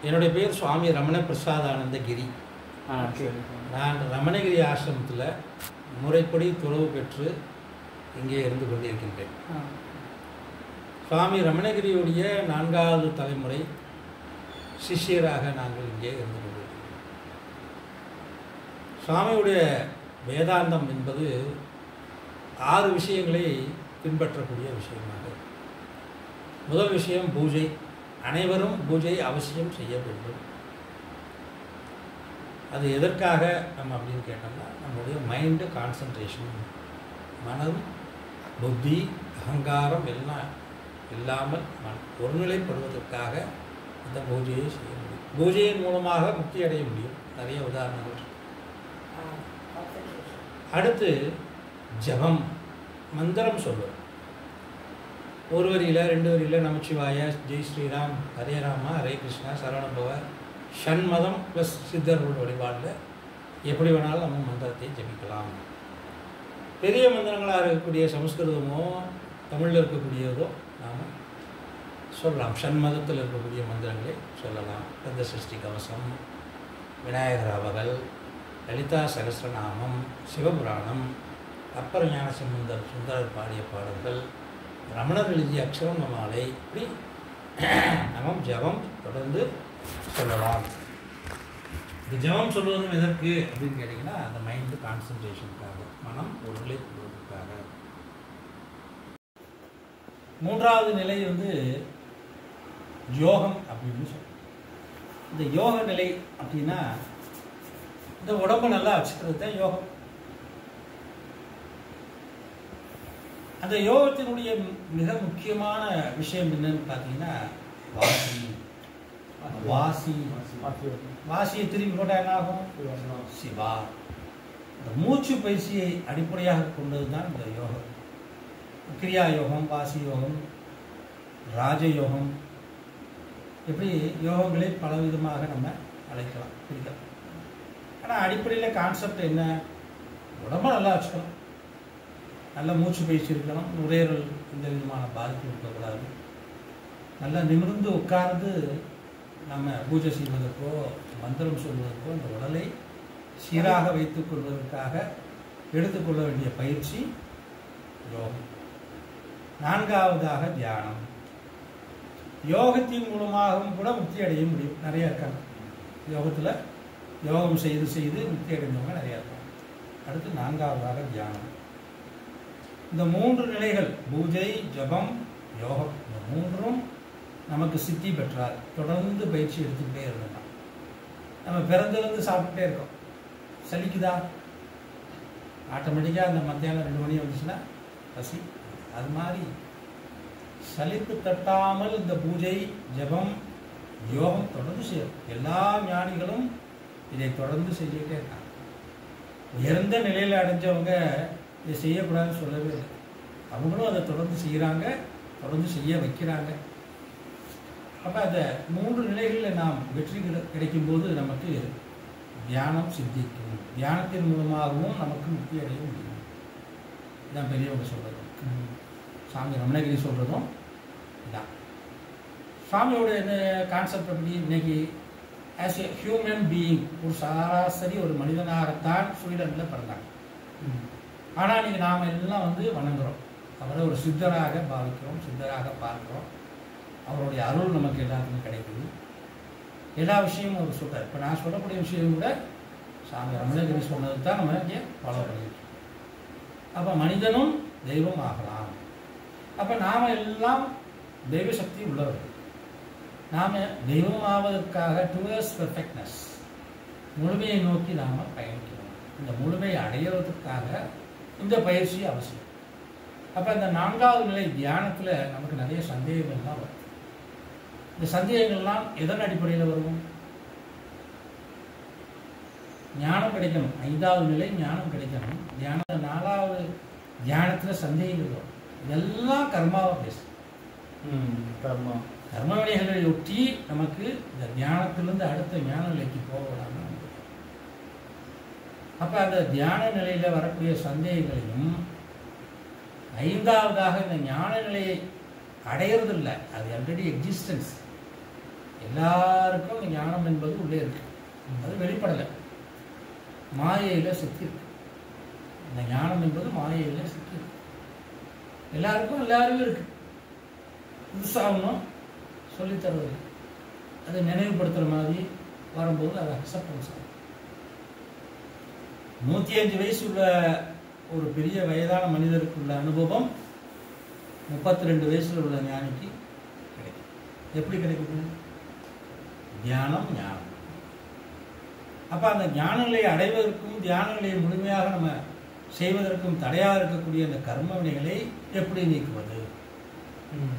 என்னுடைய பேர் சுவாமி ரமண பிரசாதானந்த கிரி ஆ சரி நான் ரமணகிரி ஆசிரமத்தில் முறைப்படி துறவு பெற்று இங்கே இருந்து கொண்டிருக்கின்றேன் ஆ சுவாமி ரமணகிரியுடைய நான்காவது தலைமுறை சிஷ்யராக நாங்கள் இங்கே இருந்து கொண்டிருக்கிறோம் சுவாமியுடைய வேதாந்தம் என்பது ஆறு விஷயங்களை பின்பற்றக்கூடிய விஷயமாக இருக்கு. முதல் விஷயம் பூஜை அனைவரும் பூஜை அவசியம் செய்ய வேண்டும் அது எதற்காக நம்ம அப்படின்னு கேட்டோம்னா நம்மளுடைய மைண்டு கான்சன்ட்ரேஷன் மனம் புத்தி அகங்காரம் எல்லாம் இல்லாமல் மன ஒருநிலைப்படுவதற்காக இந்த பூஜையை செய்ய முடியும் பூஜையின் மூலமாக முக்தி அடைய முடியும் நிறைய உதாரணங்கள் இருக்கு. அடுத்து ஜபம் மந்திரம் சொல்வது ஒரு வரியில் ரெண்டு வரியில் நமச்சிவாய ஜெய் ஸ்ரீராம் ஹரே ராமா ஹரே கிருஷ்ணா சரவணபவ ஷண்மதம் ப்ளஸ் சித்தர்கள் வழிபாடில் எப்படி வேணாலும் நம்ம மந்திரத்தை ஜபிக்கலாம் பெரிய மந்திரங்களாக இருக்கக்கூடிய சமஸ்கிருதமோ தமிழில் இருக்கக்கூடியதோ நாம் சொல்லலாம் ஷண்மதத்தில் இருக்கக்கூடிய மந்திரங்களை சொல்லலாம் கந்த சஷ்டி கவசம் விநாயகர் அவகள் லலிதா சகஸ்ரநாமம் சிவபுராணம் அப்பர் ஞான சம்பந்தர் சுந்தரர் பாடிய பாடல்கள் ரமணர் எழுதிய அக்ஷரம் மாலை இப்படி நமம் ஜபம் தொடர்ந்து சொல்லலாம் இந்த ஜபம் சொல்வதும் எதற்கு அப்படின்னு கேட்டிங்கன்னா அந்த மைண்டு கான்சன்ட்ரேஷனுக்காக மனம் ஒருநிலை கொள்வதற்காக மூன்றாவது நிலை வந்து யோகம் அப்படின்னு சொல்லுவோம் இந்த யோக நிலை அப்படின்னா இந்த உடம்பை நல்லா வச்சுக்கிறது தான் யோகம் அந்த யோகத்தினுடைய மிக முக்கியமான விஷயம் என்னன்னு பார்த்தீங்கன்னா வாசி வாசி வாசியை திரும்பி போட்டால் என்ன ஆகும் சிவா இந்த மூச்சு பயிற்சியை அடிப்படையாக கொண்டது தான் இந்த யோகம் கிரியா யோகம் வாசி யோகம் ராஜயோகம் இப்படி யோகங்களை பலவிதமாக நம்ம அழைக்கலாம் பிரிக்கலாம் ஆனால் அடிப்படையில் கான்செப்ட் என்ன உடம்ப நல்லா வச்சுக்கணும் நல்ல மூச்சு பயிற்சி இருக்கணும் நுரையீரல் எந்த விதமான பாதிப்பு இருக்கக்கூடாது நல்லா நிமிர்ந்து உட்கார்ந்து நம்ம பூஜை செய்வதற்கோ மந்திரம் சொல்வதற்கோ இந்த உடலை சீராக வைத்துக் கொள்வதற்காக எடுத்துக்கொள்ள வேண்டிய பயிற்சி யோகம் நான்காவதாக தியானம் யோகத்தின் மூலமாகவும் கூட முக்தி அடைய முடியும் நிறைய இருக்காங்க யோகத்தில் யோகம் செய்து செய்து முக்தி அடைந்தவங்க நிறைய இருக்காங்க அடுத்து நான்காவதாக தியானம் இந்த மூன்று நிலைகள் பூஜை ஜபம் யோகம் இந்த மூன்றும் நமக்கு சித்தி பெற்றால் தொடர்ந்து பயிற்சி எடுத்துக்கிட்டே இருந்தோம் நம்ம பிறந்திலிருந்து சாப்பிட்டுட்டே இருக்கோம் சலிக்குதா ஆட்டோமேட்டிக்காக அந்த மத்தியானம் ரெண்டு மணி வந்துச்சுன்னா பசி அது மாதிரி சலிப்பு தட்டாமல் இந்த பூஜை ஜபம் யோகம் தொடர்ந்து செய்யும் எல்லா ஞானிகளும் இதை தொடர்ந்து செஞ்சுக்கிட்டே இருக்காங்க உயர்ந்த நிலையில் அடைஞ்சவங்க இதை செய்யக்கூடாதுன்னு சொல்லவே இல்லை அவங்களும் அதை தொடர்ந்து செய்கிறாங்க தொடர்ந்து செய்ய வைக்கிறாங்க அப்போ அந்த மூன்று நிலைகளில் நாம் வெற்றி கிடை- கிடைக்கும்போது நமக்கு தியானம் சித்திக்கும் தியானத்தின் மூலமாகவும் நமக்கு முக்தி அடைய முடியும் இதான் பெரியவங்க சொல்கிறது சாமி ரமணகிரி சொல்கிறதும் இதான் சாமியோட இந்த கான்செப்ட் எப்படி இன்னைக்கு ஆஸ் எ ஹியூமன் பீயிங் ஒரு சராசரி ஒரு மனிதனாகத்தான் ஸ்வீடனில் பிறந்தாங்க ஆனால் இன்னைக்கு நாம் எல்லாம் வந்து வணங்குறோம் அவரை ஒரு சித்தராக பாவிக்கிறோம் சித்தராக பார்க்கிறோம் அவருடைய அருள் நமக்கு எல்லாத்துக்கும் கிடைக்குது எல்லா விஷயமும் அவர் சொல்றார் இப்போ நான் சொல்லக்கூடிய விஷயம் கூட சாமி ரமணகிரி சொன்னது தான் நம்ம இங்கே ஃபாலோ பண்ணிட்டு அப்போ மனிதனும் தெய்வம் ஆகலாம் அப்போ நாம் எல்லாம் தெய்வ சக்தி உள்ளவர்கள் நாம் தெய்வம் ஆவதற்காக டுவர்ஸ் பெர்ஃபெக்ட்னஸ் முழுமையை நோக்கி நாம் பயணிக்கிறோம் இந்த முழுமையை அடையிறதுக்காக இந்த பயிற்சி அவசியம் அப்போ இந்த நான்காவது நிலை தியானத்தில் நமக்கு நிறைய சந்தேகங்கள்லாம் வரும் இந்த சந்தேகங்கள்லாம் எதன் அடிப்படையில் வரும் ஞானம் கிடைக்கணும் ஐந்தாவது நிலை ஞானம் கிடைக்கணும் தியான நாலாவது தியானத்தில் சந்தேகங்கள் வரும் இதெல்லாம் கர்மாவை பேசும் கர்மா கர்ம வினைகளை ஒட்டி நமக்கு இந்த தியானத்திலிருந்து அடுத்த ஞான நிலைக்கு போக விடாம நமக்கு அப்ப அந்த தியான நிலையில வரக்கூடிய சந்தேகங்களையும் ஐந்தாவதாக இந்த ஞான நிலையை அடையிறது இல்லை அது ஆல்ரெடி எக்ஸிஸ்டன்ஸ் எல்லாருக்கும் ஞானம் என்பது உள்ளே இருக்கு அது வெளிப்படலை மாயையில் சிக்கியிருக்கு இந்த ஞானம் என்பது மாயையில் சிக்கியிருக்கு எல்லாருக்கும் எல்லாருமே இருக்கு புதுசாக ஒன்றும் சொல்லித்தரதில்லை அதை நினைவுபடுத்துகிற மாதிரி வரும்போது அது அக்செப்டன்ஸ் ஆகும் நூற்றி அஞ்சு வயசு உள்ள ஒரு பெரிய வயதான மனிதருக்கு உள்ள அனுபவம் முப்பத்தி ரெண்டு வயசுல உள்ள ஞானிக்கு கிடைக்கும் எப்படி கிடைக்குது தியானம் ஞானம் அப்ப அந்த ஞான நிலையை அடைவதற்கும் தியான நிலையை முழுமையாக நம்ம செய்வதற்கும் தடையாக இருக்கக்கூடிய அந்த கர்ம வினைகளை எப்படி நீக்குவது ம்.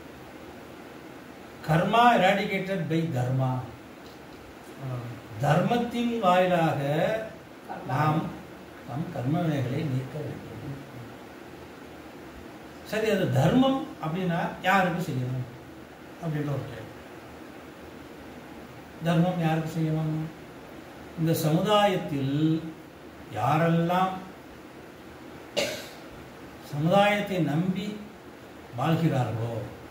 கர்மா எராடிகேட்டட் பை தர்மா ஆ. தர்மத்தின் வாயிலாக நாம் நம் கர்ம வினைகளை நீக்க வேண்டும் சரி அது தர்மம் அப்படின்னா யாருக்கு செய்யணும் அப்படின்ற ஒரு கேள்வி தர்மம் யாருக்கு செய்யணும் இந்த சமுதாயத்தில் யாரெல்லாம் சமுதாயத்தை நம்பி வாழ்கிறார்களோ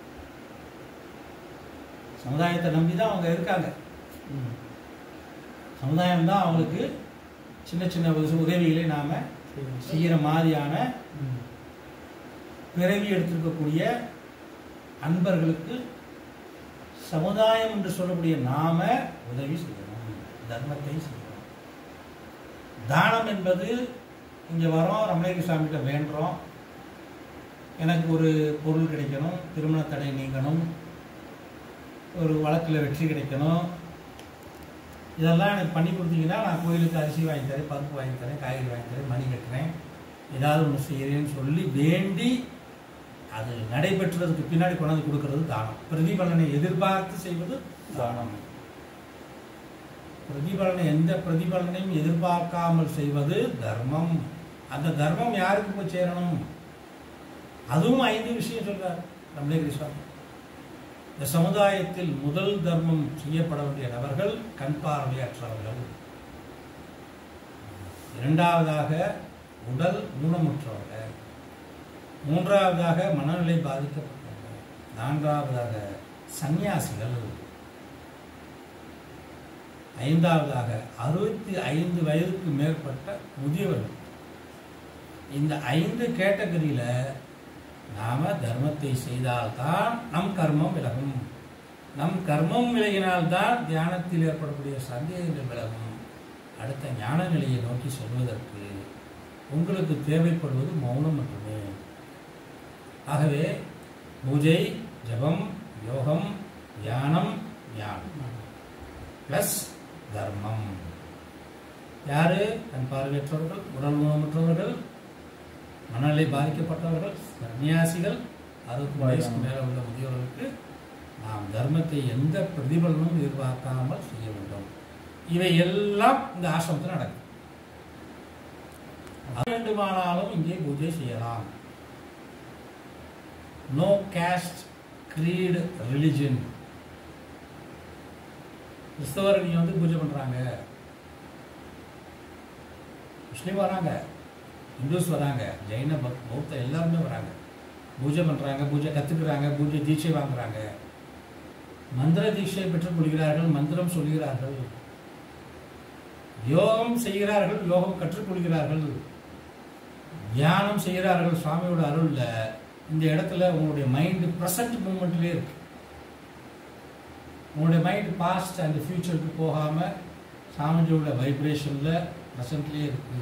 சமுதாயத்தை நம்பி தான் அவங்க இருக்காங்க ம். சமுதாயம் தான் அவங்களுக்கு சின்ன சின்ன உத- உதவிகளை நாம சரி. செய்கிற மாதிரியான ம். பிறவி எடுத்திருக்கக்கூடிய அன்பர்களுக்கு சமுதாயம் என்று சொல்லக்கூடிய நாம உதவி செய்யணும் தர்மத்தை செய்யணும் தானம் என்பது இங்கே வரோம் ரமணகிரி சாமிகிட்ட வேண்டுறோம் எனக்கு ஒரு பொருள் கிடைக்கணும் திருமண தடை நீங்கணும் ஒரு வழக்கில் வெற்றி கிடைக்கணும் இதெல்லாம் எனக்கு பண்ணி கொடுத்தீங்கன்னா நான் கோயிலுக்கு அரிசி வாங்கி தரேன் பருப்பு வாங்கி தரேன் காய்கறி வாங்கி தரேன் மணி கட்டுறேன் ஏதாவது ஒன்று செய்கிறேன்னு சொல்லி வேண்டி அது நடைபெற்றதுக்கு பின்னாடி கொண்டாந்து கொடுக்கறது தானம் பிரதிபலனை எதிர்பார்த்து செய்வது தானம் பிரதிபலனை எந்த பிரதிபலனையும் எதிர்பார்க்காமல் செய்வது தர்மம் அந்த தர்மம் யாருக்கு போய் சேரணும் அதுவும் ஐந்து விஷயம் சொல்றார் ரமணகிரி சுவாமி இந்த சமுதாயத்தில் முதல் தர்மம் செய்யப்பட வேண்டிய நபர்கள் கண் பார்வையற்றவர்கள் இரண்டாவதாக உடல் ஊனமுற்றவர்கள் மூன்றாவதாக மனநிலை பாதிக்கப்பட்டவர்கள் நான்காவதாக சந்நியாசிகள் ஐந்தாவதாக அறுபத்தி ஐந்து வயதுக்கு மேற்பட்ட முதியவர்கள் இந்த ஐந்து கேட்டகரியில நாம தர்மத்தை செய்தால்தான் நம் கர்மம் விலகும் நம் கர்மம் விலகினால்தான் தியானத்தில் ஏற்படக்கூடிய சந்தேகங்கள் விலகும் அடுத்த ஞான நிலையை நோக்கி செல்வதற்கு உங்களுக்கு தேவைப்படுவது மௌனம் மட்டுமே ஆகவே பூஜை ஜபம் யோகம் தியானம் ஞானம் ப்ளஸ் தர்மம் யாரு கண் பார்வையற்றவர்கள் உடல் ஊனமுற்றவர்கள் மனநிலை பாதிக்கப்பட்டவர்கள் சன்னியாசிகள் அறுபத்தி வயசுக்கு மேலே உள்ள முதியவர்களுக்கு நாம் தர்மத்தை எந்த பிரதிபலனும் எதிர்பார்க்காமல் செய்ய வேண்டும் இவை எல்லாம் இந்த ஆசிரமத்தில் நடக்கும் அது வேண்டுமானாலும் இங்கே பூஜை செய்யலாம் நோ கேஸ்ட் creed ரிலிஜன் கிறிஸ்தவர் நீங்க வந்து பூஜை பண்றாங்க முஸ்லீம் வராங்க இந்துஸ் வராங்க ஜெயின பக்- பௌத்த எல்லாருமே வராங்க பூஜை பண்றாங்க பூஜை கத்துக்கிறாங்க பூஜை தீட்சை வாங்குறாங்க மந்திர தீட்சை பெற்றுக் கொள்கிறார்கள் மந்திரம் சொல்கிறார்கள் யோகம் செய்கிறார்கள் யோகம் கற்றுக்கொள்கிறார்கள் தியானம் செய்கிறார்கள் சுவாமியோட அருள்ல இந்த இடத்துல உங்களுடைய மைண்ட் ப்ரெசன்ட் மூமெண்ட்லேயே இருக்கு உங்களுடைய மைண்ட் பாஸ்ட் அண்ட் ஃபியூச்சருக்கு போகாம சாமிஜியோட வைப்ரேஷன்ல ப்ரெசன்ட்லேயே இருக்கு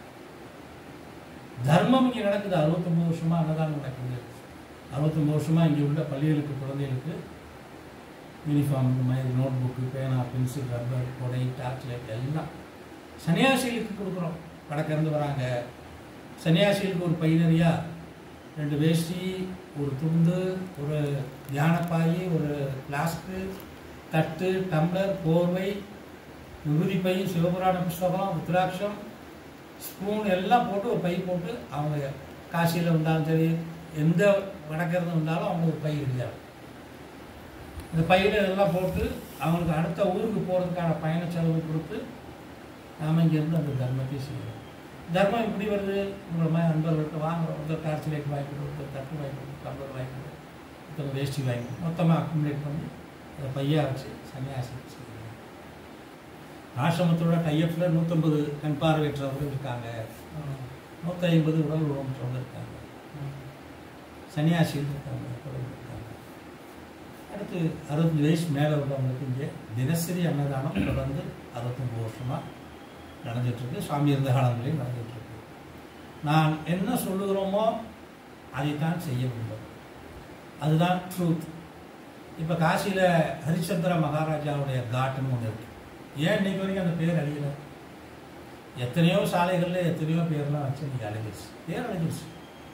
தர்மம் இங்கே நடக்குது அறுபத்தொம்பது வருஷமா அன்னதானம் நடக்குது அறுபத்தொம்பது வருஷமா இங்கே உள்ள பள்ளிகளுக்கு குழந்தைகளுக்கு யூனிஃபார்ம் இந்த மாதிரி நோட் புக்கு பேனா பென்சில் ரப்பர் கொடை டார்ச் லைட் எல்லாம் சன்னியாசிகளுக்கு கொடுக்குறோம் வடக்கிருந்து வராங்க சன்னியாசிகளுக்கு ஒரு பை நிறையா ரெண்டு வேஷ்டி ஒரு துண்டு ஒரு தியானப்பாய் ஒரு பிளாஸ்க்கு தட்டு டம்ளர் போர்வை விபூதி பை சிவபுராண புஸ்தகம் ருத்ராட்சம் ஸ்பூன் எல்லாம் போட்டு ஒரு பை போட்டு அவங்க காசியில் வந்தாலும் சரி எந்த வடக்கிருந்து வந்தாலும் அவங்க ஒரு பை இருந்தாங்க இந்த பையில எல்லாம் போட்டு அவங்களுக்கு அடுத்த ஊருக்கு போகிறதுக்கான பயண செலவு கொடுத்து நாம இங்கேருந்து அந்த தர்மத்தை செய்யணும் தர்மம் எப்படி வருது உங்களை மாதிரி நண்பர்கள்ட்ட வாங்குறோம் ஒருத்தர் டார்ச் லைட் வாங்கி கொடு ஒருத்தர் தட்டு வாங்கி கொடு டம்ளர் வாங்கி கொடு ஒருத்தர் வேஷ்டி வாங்கி கொடு மொத்தமாக அக்குமுலேட் பண்ணி அதை பையா வச்சு சன்னியாசி செய்யணும். ஆசிரமத்தோட டையப்பில் நூற்றம்பது கண் பார்வையற்றவர்கள் இருக்காங்க நூற்றி ஐம்பது உடல் உருவமற்றவங்க இருக்காங்க சன்னியாசிகள் இருக்காங்க குழந்தை இருக்காங்க அடுத்து அறுபத்தஞ்சு வயசு மேலே உள்ளவங்களுக்கு இங்கே தினசரி அன்னதானம் தொடர்ந்து அறுபத்தொம்பது வருஷமாக நடந்துகிட்ருக்கு சுவாமி இருந்த காலங்களையும் நடந்துகிட்ருக்கு நான் என்ன சொல்லுகிறோமோ அதைத்தான் செய்ய வேண்டும் அதுதான் ட்ரூத் இப்போ காசியில் ஹரிச்சந்திர மகாராஜாவுடைய காட்டுன்னு ஒன்று இருக்கு ஏன் இன்னைக்கு வரைக்கும் அந்த பேர் அழியல எத்தனையோ சாலைகளில் எத்தனையோ பேர்லாம் வச்சு இன்னைக்கு அழிஞ்சிருச்சு பேர் அழிஞ்சிருச்சு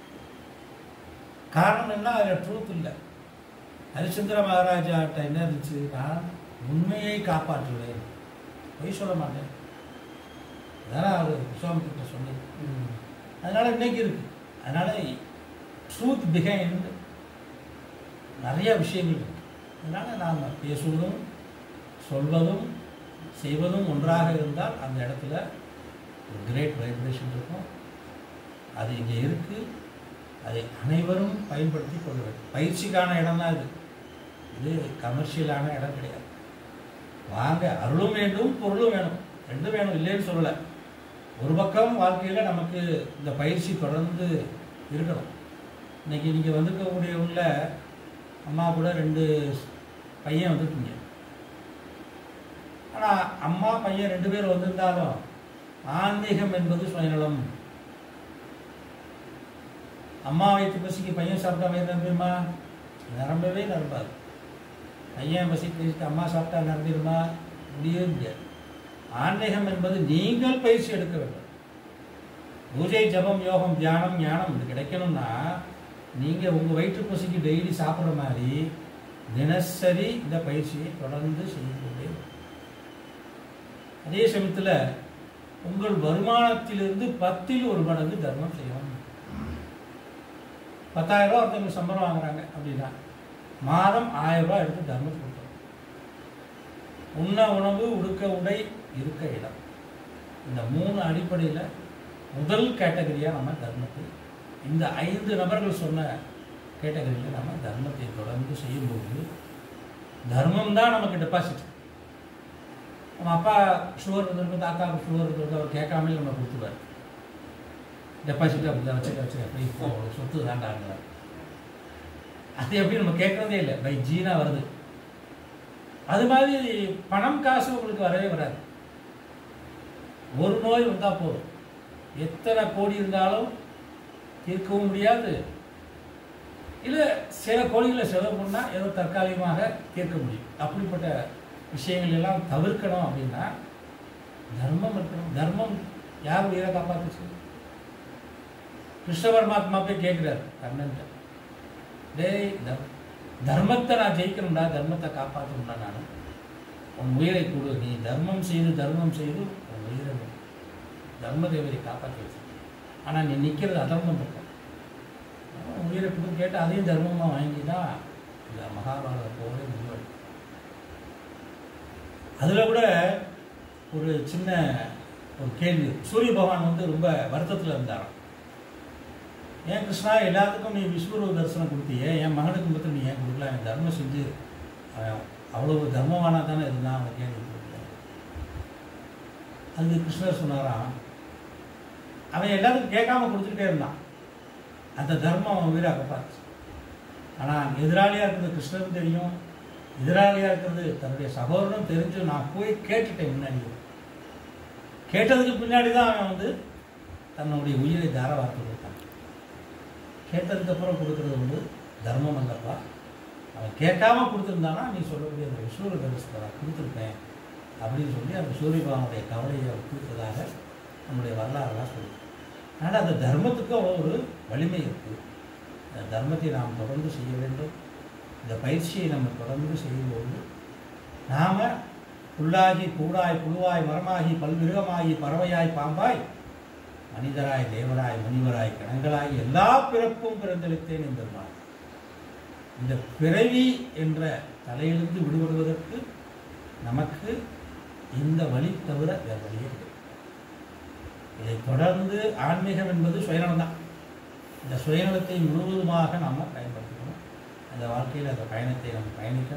காரணம் என்ன அதில் ட்ரூத் இல்லை ஹரிச்சந்திர மகாராஜாட்ட என்ன இருந்துச்சு நான் உண்மையை காப்பாற்றுவேன் பொய் சொல்ல மாட்டேன் அதான் அவர் விஸ்வாமித்திட்ட சொன்னது அதனால இன்னைக்கு இருக்கு அதனால ட்ரூத் பிஹைண்ட் நிறைய விஷயங்கள் இருக்கு அதனால நாம் பேசுவதும் சொல்வதும் செய்வதும் ஒன்றாக இருந்தால் அந்த இடத்துல ஒரு கிரேட் வைப்ரேஷன் இருக்கும் அது இங்கே இருக்கு அதை அனைவரும் பயன்படுத்தி கொள்ள வேண்டும் பயிற்சிக்கான இடம் தான் இது இது கமர்ஷியலான இடம் கிடையாது வாங்க அருளும் வேண்டும் பொருளும் வேணும் ரெண்டும் வேணும் இல்லைன்னு சொல்லலை ஒரு பக்கம் வாழ்க்கையில் நமக்கு இந்த பயிற்சி தொடர்ந்து இருக்கணும் இன்னைக்கு நீங்கள் வந்திருக்கக்கூடிய உள்ள அம்மா கூட ரெண்டு பையன் வந்திருக்கீங்க ஆனால் அம்மா பையன் ரெண்டு பேர் வந்திருந்தாலும் ஆன்மீகம் என்பது சுயநலம் அம்மா வயிற்று பசிக்கு பையன் சாப்பிட்டா வயிறு நிரம்பிடுமா நிரம்பவே நிரம்பாது பையன் பசி பசிக்கு அம்மா சாப்பிட்டா நிரம்பிடுமா முடியவே முடியாது ஆன்மீகம் என்பது நீங்கள் பயிற்சி எடுக்க வேண்டும் பூஜை ஜபம் யோகம் தியானம் ஞானம் இது கிடைக்கணும்னா நீங்கள் உங்கள் வயிற்று பசிக்கு டெய்லி சாப்பிட்ற மாதிரி தினசரி இந்த பயிற்சியை தொடர்ந்து செய்யக்கூடிய அதே சமயத்தில் உங்கள் வருமானத்திலிருந்து பத்தில் ஒரு மடங்கு தர்மம் செய்யணும் பத்தாயிரம் ரூபா ஒருத்தவங்க சம்பளம் வாங்குறாங்க அப்படின்னா மாதம் ஆயிரம் ரூபாய் எடுத்து தர்மம் கொடுக்கணும் உண்ண உணவு உடுக்க உடை இருக்க இடம் இந்த மூணு அடிப்படையில் முதல் கேட்டகரியாக நம்ம தர்மத்தை இந்த ஐந்து நபர்கள் சொன்ன கேட்டகரியில் நம்ம தர்மத்தை தொடர்ந்து செய்யும்போது தர்மம் தான் நமக்கு டெபாசிட் நம்ம அப்பா சுகர் இருந்திருக்கும் தாத்தாவுக்கு சுகர் இருந்திருக்கும் அவர் கேட்காமலே நம்ம கொடுத்துருவார் டெபாசிட் அப்படி தான் வச்சுக்க வச்சுக்க அப்படி இப்போ அவங்களுக்கு சொத்து தாண்டாங்க அது எப்படி நம்ம கேட்கறதே இல்லை பை ஜீனா வருது அது மாதிரி பணம் காசு உங்களுக்கு வரவே வராது ஒரு நோய் வந்தால் போதும் எத்தனை கோடி இருந்தாலும் தீர்க்கவும் முடியாது இல்லை சில கோடிகளை செலவு பண்ணால் ஏதோ தற்காலிகமாக தீர்க்க முடியும் அப்படிப்பட்ட விஷயங்கள் எல்லாம் தவிர்க்கணும் அப்படின்னா தர்மம் இருக்கணும் தர்மம் யார் உயிரை காப்பாற்றுச்சு கிருஷ்ண பரமாத்மா போய் கேட்குறாரு கண்ணன்ட்ட டேய் தர் தர்மத்தை நான் ஜெயிக்கணும்டா தர்மத்தை காப்பாற்றணும்டா நான் உன் உயிரை கொடு நீ தர்மம் செய்து தர்மம் செய்து உன் உயிரை கொடு. தர்ம தேவரை காப்பாற்றி வச்சு ஆனால் நீ நிற்கிறது அதர்மம் பக்கம் உன் உயிரை கொடு கேட்டு அதையும் தர்மமாக வாங்கி தான் இந்த மகாபாரத போரே முடிவெடு அதில் கூட ஒரு சின்ன ஒரு கேள்வி சூரிய பகவான் வந்து ரொம்ப வருத்தத்தில் இருந்தாராம் ஏன் கிருஷ்ணா எல்லாத்துக்கும் நீ விஸ்வரூப தரிசனம் கொடுத்தியே என் மகனுக்கு மட்டும் நீ ஏன் கொடுக்கல அவன் தர்மம் செஞ்சு அவன் அவ்வளவு தர்மவானா தானே இருந்தான் அவனுக்கு ஏன் நீ கொடுக்கல அதுக்கு கிருஷ்ணர் சொன்னாராம் அவன் எல்லாத்துக்கும் கேட்காம கொடுத்துக்கிட்டே இருந்தான் அந்த தர்மம் அவன் உயிரை காப்பாச்சு ஆனால் எதிராளியாக இருக்கிறது கிருஷ்ணரும் தெரியும் எதிராளியாக இருக்கிறது தன்னுடைய சகோதரனும் தெரிஞ்சு நான் போய் கேட்டுட்டேன் முன்னாடி கேட்டதுக்கு பின்னாடி தான் அவன் வந்து தன்னுடைய உயிரை தாரவார்த்து கொடுத்தான் கேட்டதுக்கப்புறம் கொடுக்கறது வந்து தர்மம் அல்லப்பா அவன் கேட்காம கொடுத்துருந்தானா நீ சொல்லக்கூடிய அந்த விஸ்வர தரிசனத்தை நான் கொடுத்துருப்பேன் அப்படின்னு சொல்லி அந்த சூரிய பகவானுடைய கவலையை கொடுத்ததாக நம்முடைய வரலாறுலாம் சொல்லி ஆனால் அந்த தர்மத்துக்கு அவ்வளோ ஒரு வலிமை இருக்குது இந்த தர்மத்தை நாம் தொடர்ந்து செய்ய வேண்டும் இந்த பயிற்சியை நம்ம தொடர்ந்து செய்யும்போது நாம் புல்லாகி கூடாய் புழுவாய் மரமாகி பல்விருகமாகி பறவையாய் பாம்பாய் மனிதராய் தேவராய் முனிவராய் கணங்களாய் எல்லா பிறப்பும் பிறந்தளித்தேன் என்பதுமான் இந்த பிறவி என்ற தலையிலிருந்து விடுபடுவதற்கு நமக்கு இந்த வழி தவிர வேறு வழியே இல்லை இதை தொடர்ந்து ஆன்மீகம் என்பது சுயநலம் தான் இந்த சுயநலத்தை முழுவதுமாக நாம் பயன்படுத்திக்கணும் அந்த வாழ்க்கையில் அந்த பயணத்தை நம்ம பயணிக்கணும்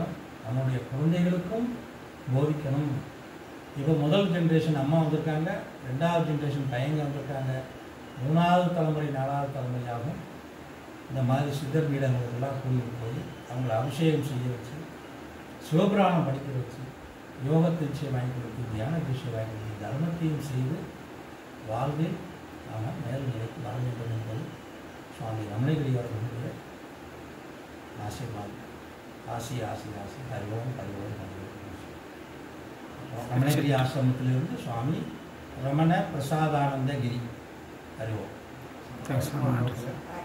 நம்முடைய குழந்தைகளுக்கும் போதிக்கணும் இப்போ முதல் ஜென்ரேஷன் அம்மா வந்திருக்காங்க ரெண்டாவது ஜென்ரேஷன் பையங்க வந்திருக்காங்க மூணாவது தலைமுறை நாலாவது தலைமுறையாகவும் இந்த மாதிரி சித்தர் பீடங்களுக்கெல்லாம் கூட்டிகிட்டு போய் அவங்கள அபிஷேகம் செய்ய வச்சு சிவபுராணம் படிக்க வச்சு யோகத்தை நிச்சயம் வாங்கி கொடுத்து தியான விஷயம் வாங்கி கொடுத்து தர்மத்தையும் செய்து வாழ்வில் நாம் மேல் நிலைக்கு வர வேண்டும் என்பது சுவாமி ரமணிகிரி அவர்களுடைய ஆசீர்வாதம் ஆசி ஆசி ஆசி ஹரிவோம் ஹரிவோம் ஹரிவோம் ரமணகிரி ஆசிரமத்திலிருந்து சுவாமி ரமண பிரசாதானந்த கிரி ஹரிவோம் thanks ah, sir okay sir